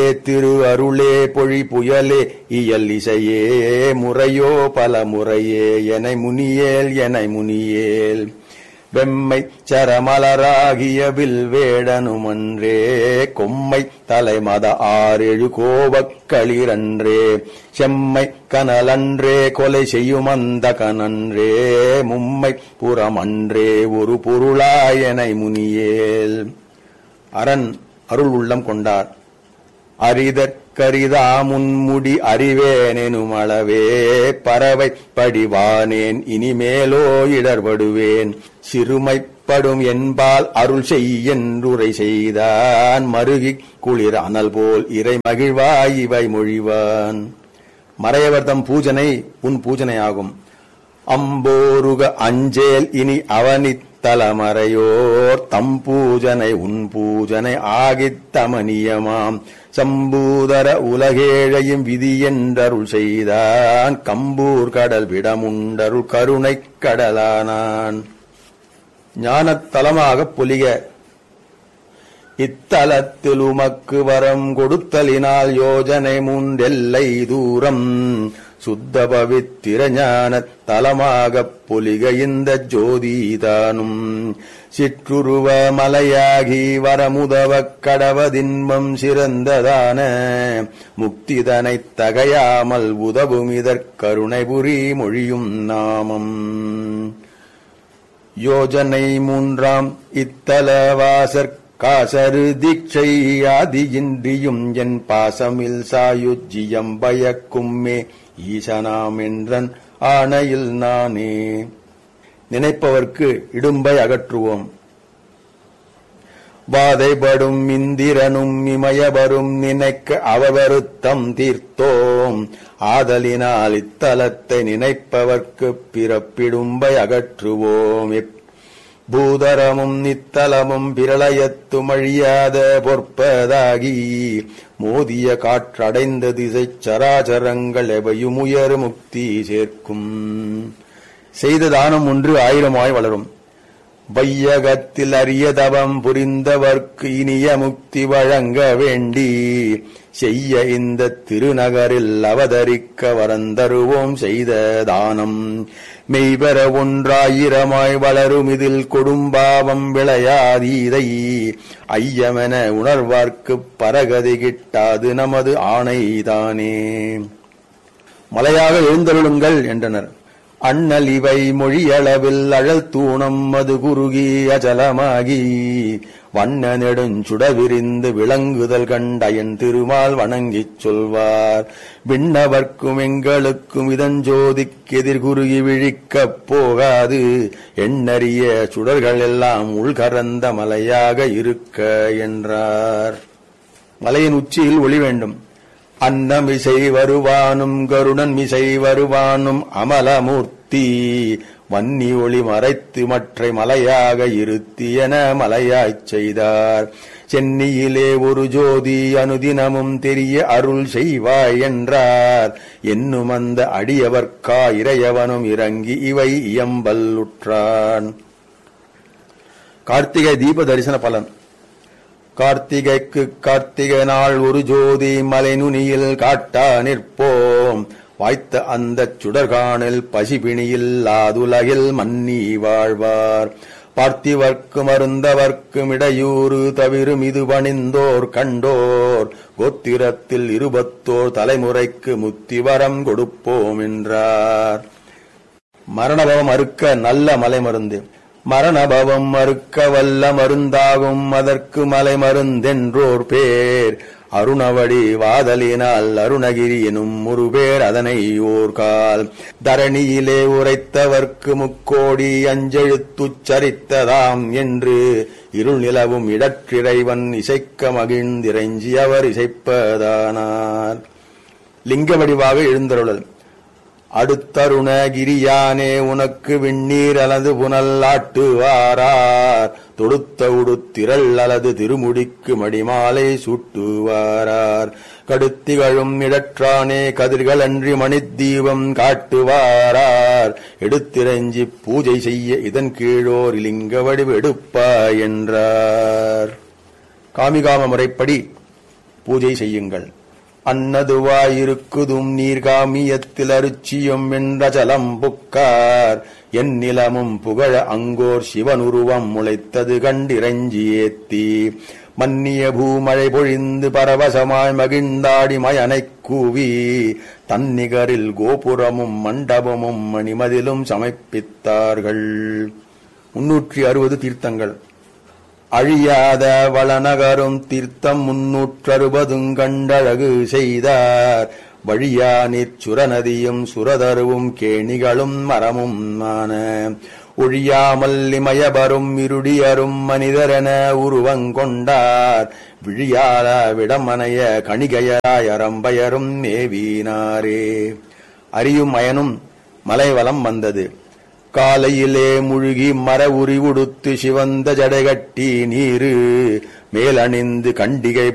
திரு அருளே பொழி புயலே இயல் இசையே முறையோ பல முறையே எனை முனியேல் எனை முனியேல் வெம்மை சரமலராகிய வில்வேடனுமன்றே கொம்மை தலைமத ஆறெழு கோபக்களிரன்றே செம்மை கனலன்றே கொலை செய்யும் அந்த கனன்றே மும்மை புறமன்றே ஒரு பொருளாயனை முனியேல் அரண் அருள் உள்ளம் கொண்டார் அரிதற்கரிதா முன்முடி அறிவேனெனும் அளவே பறவை படிவானேன் இனிமேலோ இடர்படுவேன் சிறுமைப்படும் என்பால் அருள் செய்யென்றுரை செய்தான் மருகிக் குளிர் அனல் போல் இறை மகிழ்வாய் இவை மொழிவான் மறையவர்தம் பூஜனை உன் பூஜனையாகும் அம்போருக அஞ்சேல் இனி அவனித் தலமறையோர் தம் பூஜனை உன் பூஜனை ஆகித் தமனியமாம் சம்பூதர உலகேழையும் விதி என்றருள் செய்தான் கம்பூர் கடல் விடமுண்டருள் கருணைக் கடலானான் ஞானத் தலமாகப் பொலிக இத்தலத்தில் உமக்கு வரம் கொடுத்தலினால் யோஜனை மூன்றெல்லை தூரம் சுத்த பவித்திர ஞானத் தலமாகப் பொலிக இந்த ஜோதிதானும் சிற்றுருவ மலையாகி வரமுதவக் கடவதின்பம் சிறந்ததான முக்திதனைத் தகையாமல் உதவும் இதற்கருணை புரி மொழியும் நாமம் யோஜனை மூன்றாம் இத்தலவாசற் காசரு தீட்சை ஆதியின்றியும் என் பாசமில் சாயுஜ்ஜியம் பயக்கும்மே ஈசனாம் என்றன் ஆணையில் நானே நினைப்பவர்க்கு இடும்பை அகற்றுவோம் வாதைபடும் இந்திரனும் இமயவரும் நினைக்க அவவருத்தம் தீர்த்தோம் ஆதலினால் இத்தலத்தை நினைப்பவர்க்கு பிறப்பிடும்பை அகற்றுவோம் எப் பூதரமும் நித்தலமும் பிரளயத்தும் அழியாத பொற்பதாகி மோதிய காற்றடைந்த திசைச் சராச்சரங்கள் எவையும் உயர் முக்தி சேர்க்கும் செய்த தானம் ஒன்று ஆயிரமாய் வளரும் வையகத்தில் அரிய தவம் புரிந்தவர்க்கு இனிய முக்தி வழங்க வேண்டி செய்ய இந்த திருநகரில் அவதரிக்க வரந்தருவோம் செய்த தானம் மெய்பெற ஒன்றாயிரமாய் வளரும் இதில் கொடும்பாவம் விளையாதீதை ஐயமென உணர்வார்க்குப் பரகதி கிட்டாது நமது ஆணைதானே மலையாக எழுந்தருளுங்கள் என்றனர் அண்ணல் இவை மொழியளவில் அழல் தூணம் மது குறுகி அச்சலமாகி வண்ண நெடுஞ்சுடவிரிந்து விளங்குதல் கண்டயன் திருமால் வணங்கிச் சொல்வார் விண்ணவர்க்கும் எங்களுக்கும் இதஞ்சோதிக்கெதிர் குறுகி விழிக்கப் போகாது எண்ணறிய சுடர்கள் எல்லாம் உள்கரந்த மலையாக இருக்க என்றார் மலையின் உச்சியில் ஒளி வேண்டும் அன்னமிசை வருவானும் கருணன் மிசை வருவானும் அமலமூர்த்தி வன்னி ஒளி மறைத்து மற்றை மலையாக இருத்தி என மலையாய்ச் செய்தார் சென்னியிலே ஒரு ஜோதி அனுதினமும் தெரிய அருள் செய்வாய் என்றார் என்னும் அந்த அடியவர்க்கா இறையவனும் இறங்கி இவை இயம்பல்லுற்றான் கார்த்திகை தீப தரிசன பலன் கார்த்திகைக்கு கார்த்திகை நாள் ஒரு ஜோதி மலை நுனியில் காட்டா நிற்போம் வாய்த்த அந்தச் சுடர்காணில் பசிபிணியில்லாதுலகில் மன்னி வாழ்வார் பார்த்திவர்க்கும் அருந்தவர்க்கும் இடையூறு தவிரும் இது பணிந்தோர் கண்டோர் கோத்திரத்தில் இருபத்தோர் தலைமுறைக்கு முத்திவரம் கொடுப்போம் என்றார் மரணபவம் அறுக்க நல்ல மலை மருந்து மரணபவம் மறுக்க வல்ல மருந்தாகும் அதற்கு மலை மருந்தென்றோர் பேர் அருணவடி வாதலினால் அருணகிரி எனும் ஒரு பேர் அதனை ஓர்கால் தரணியிலே உரைத்தவர்க்கு முக்கோடி அஞ்செழுத்துச்சரித்ததாம் என்று இருள் நிலவும் இடற்றிறைவன் இசைக்க மகிழ்ந்திரைஞ்சி அவர் இசைப்பதானார் லிங்க வடிவாக எழுந்தருளல் அடுத்தருணகிரியானே உனக்கு விண்ணீர் அல்லது புனல் ஆட்டுவாரார் தொடுத்த உடுத்திரள் அல்லது திருமுடிக்கு மடிமாலை சூட்டுவாரார் கடுத்திகழும் இடற்றானே கதிர்கள் அன்றி மணித்தீபம் காட்டுவாரார் எடுத்திரஞ்சி பூஜை செய்ய இதன் கீழோர் லிங்க வடிவு எடுப்பா என்றார் காமிகாம முறைப்படி பூஜை செய்யுங்கள் அன்னதுவாயிருக்குதும் நீர்காமியத்தில் அருச்சியும் என்ற ஜலம் புக்கார் என் நிலமும் புகழ அங்கோர் சிவனுருவம் முளைத்தது கண்டிரஞ்சி ஏத்தி மன்னிய பூமழை பொழிந்து பரவசமாய் மகிழ்ந்தாடி மயனைக் கூவி தன்னிகரில் கோபுரமும் மண்டபமும் மணிமதிலும் சமைப்பித்தார்கள் முன்னூற்றி அறுபது தீர்த்தங்கள் அழியாத வளநகரும் தீர்த்தம் முன்னூற்றறுபதும் கண்டழகு செய்தார் வழியா நிற்சுர நதியும் சுரதருவும் கேணிகளும் மரமும் ஆன ஒழியாமல் இமயபரும் இருடியரும் மனிதரென உருவங்கொண்டார் விழியால விடமனைய கணிகையராய் அரம்பயரும் மேவினாரே அரியும் அயனும் மலைவலம் வந்தது காலையிலே முழுகி மர உரி உடுத்து சிவந்த ஜடைகட்டி நீரு மேலணிந்து கண்டிகை